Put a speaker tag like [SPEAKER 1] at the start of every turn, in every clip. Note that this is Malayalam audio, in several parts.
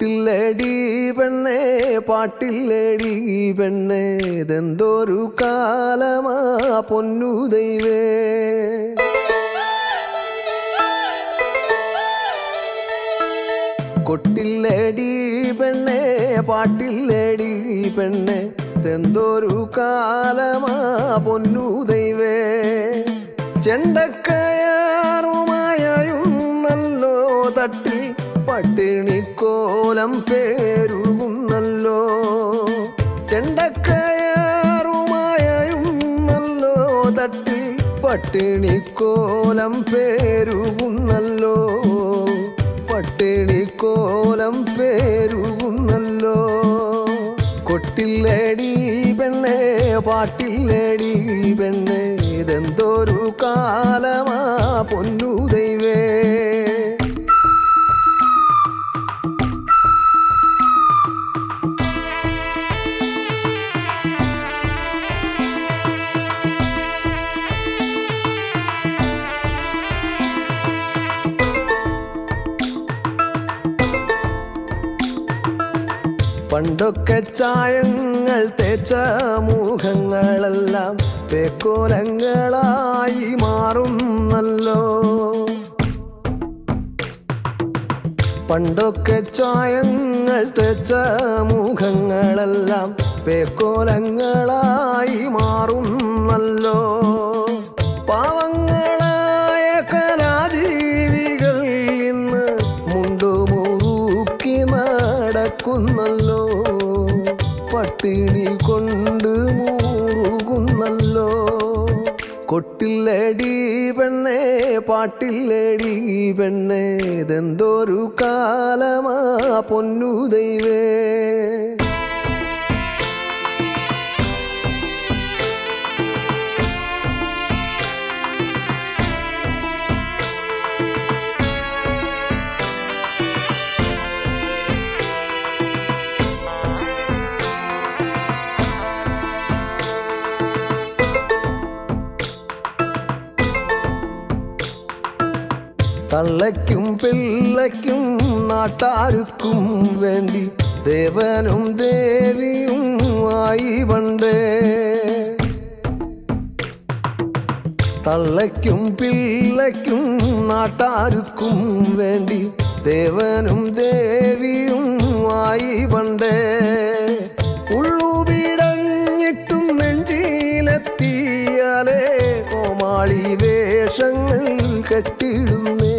[SPEAKER 1] കൊട്ടില്ലേടി പെണ്ണേ പാട്ടില്ലേടി പെണ്ണേ ഇതെന്തൊരു കാലമാ പൊന്നു ദൈവേ കൊട്ടില്ലേടി പെണ്ണേ പാട്ടില്ലേടി പെണ്ണേ ഇതെന്തൊരു കാലമാ പൊന്നു ദൈവേ ചെണ്ടക്കയാറുമായുന്നല്ലോ തട്ടി പട്ടിണിക്കോലം പേരുകുന്നല്ലോ ചെണ്ടക്കയാറുമായുന്നല്ലോ തട്ടി പട്ടിണിക്കോലം പേരുകുന്നല്ലോ പട്ടിണിക്കോലം പേരുകുന്നല്ലോ കൊട്ടില്ലേടി പെണ്ണേ പാട്ടില്ലേടി പെണ്ണേ ഇതെന്തൊരു കാലമാ പൊന്നു ദൈവേ പണ്ടൊക്കെ ചായങ്ങൾ തേച്ച മുഖങ്ങളെല്ലാം പേക്കോലങ്ങളായി മാറുന്നല്ലോ പണ്ടൊക്കെ ചായങ്ങൾ തേച്ച മുഖങ്ങളെല്ലാം പേക്കോലങ്ങളായി മാറുന്നല്ലോ പാവങ്ങളായ കലാജീവികൾ ഇന്ന് മുണ്ടുമുറുക്കി നടക്കുന്നല്ലോ പട്ടിണി കൊണ്ട് മൂറുകുന്നല്ലോ കൊട്ടില്ലേടി പെണ്ണേ പാട്ടില്ലേടി പെണ്ണേ ഇതെന്തൊരു കാലമാ പൊന്നു ദൈവേ തള്ളയ്ക്കും പിള്ളയ്ക്കും നാട്ടാർക്കും വേണ്ടി ദേവനും ദേവിയും ആയി പണ്ടേ തള്ളയ്ക്കും പിള്ളയ്ക്കും നാട്ടാർക്കും വേണ്ടി ദേവനും ദേവിയും ആയി പണ്ടേ ഉള്ളുപിടഞ്ഞിട്ടും നെഞ്ചിലെത്തിയാലേ കോമാളി വേഷങ്ങൾ കെട്ടിടുന്നേ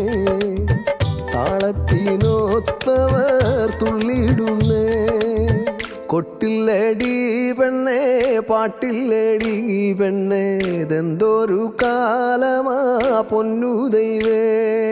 [SPEAKER 1] താളത്തിനൊത്തവർ തുള്ളിടുന്നേ കൊട്ടില്ലേടി പെണ്ണേ പാട്ടില്ലേടി പെണ്ണേ ഇതെന്തൊരു കാലമാ പൊന്നു ദൈവേ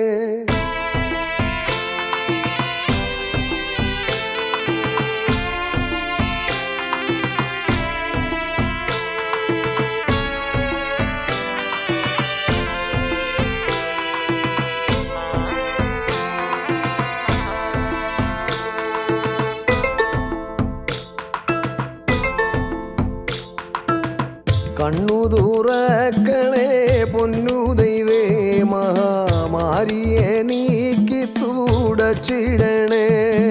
[SPEAKER 1] കണ്ണു തുറക്കണേ പൊന്നു ദൈവേ മഹാമാരിയെ നീക്കി തുടച്ചിടണേ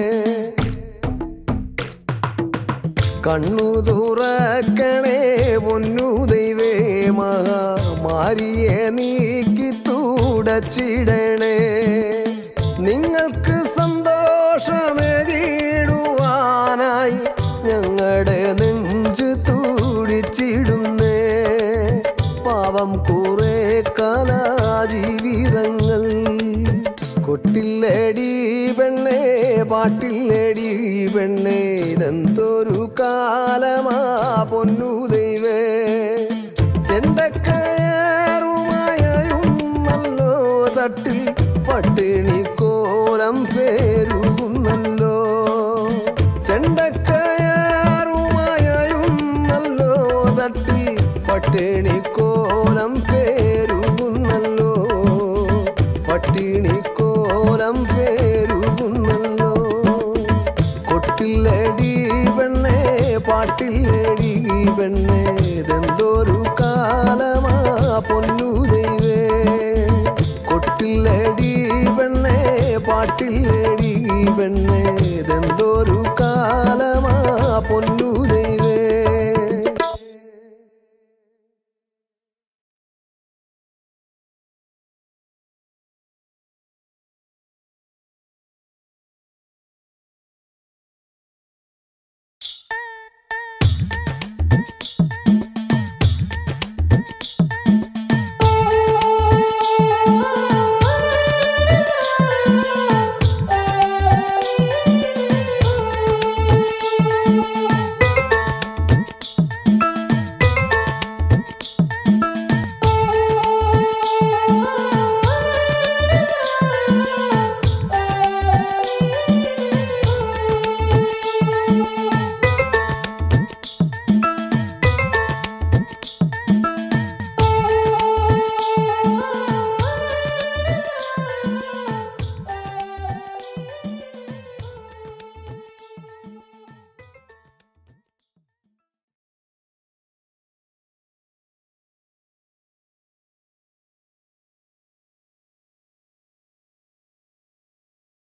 [SPEAKER 1] കണ്ണു തുറക്കണേ പൊന്നു ദൈവേ മഹാമാരിയെ നീക്കി തുടച്ചിടണേ നിങ്ങൾക്ക് സന്തോഷമേകിടുവാനായി ഞങ്ങളുടെ നെഞ്ച് തുടിച്ചിടുന്നേ പാവം കുറെ കലാജീവിതങ്ങൾ കൊട്ടില്ലേടി പെണ്ണേ പാട്ടില്ലേടി പെണ്ണേ ഇതെന്തൊരു കാലമാ പൊന്നു ദൈവേ ചെണ്ടക്കയറുമായും നല്ലോ തട്ടിൽ പട്ടിണി കോലം പേരുകുന്നല്ലോ ചെണ്ടക്കയറുമായും നല്ലോ തട്ടി പട്ടിണി കോലം പേരുകുന്നല്ലോ പട്ടിണി കോലം പേരുകുന്നല്ലോ കൊട്ടില്ലേടി പെണ്ണേ പാട്ടില്ലേടി പെണ്ണേ ഇതെന്തൊരു കാലമാ പൊന്നു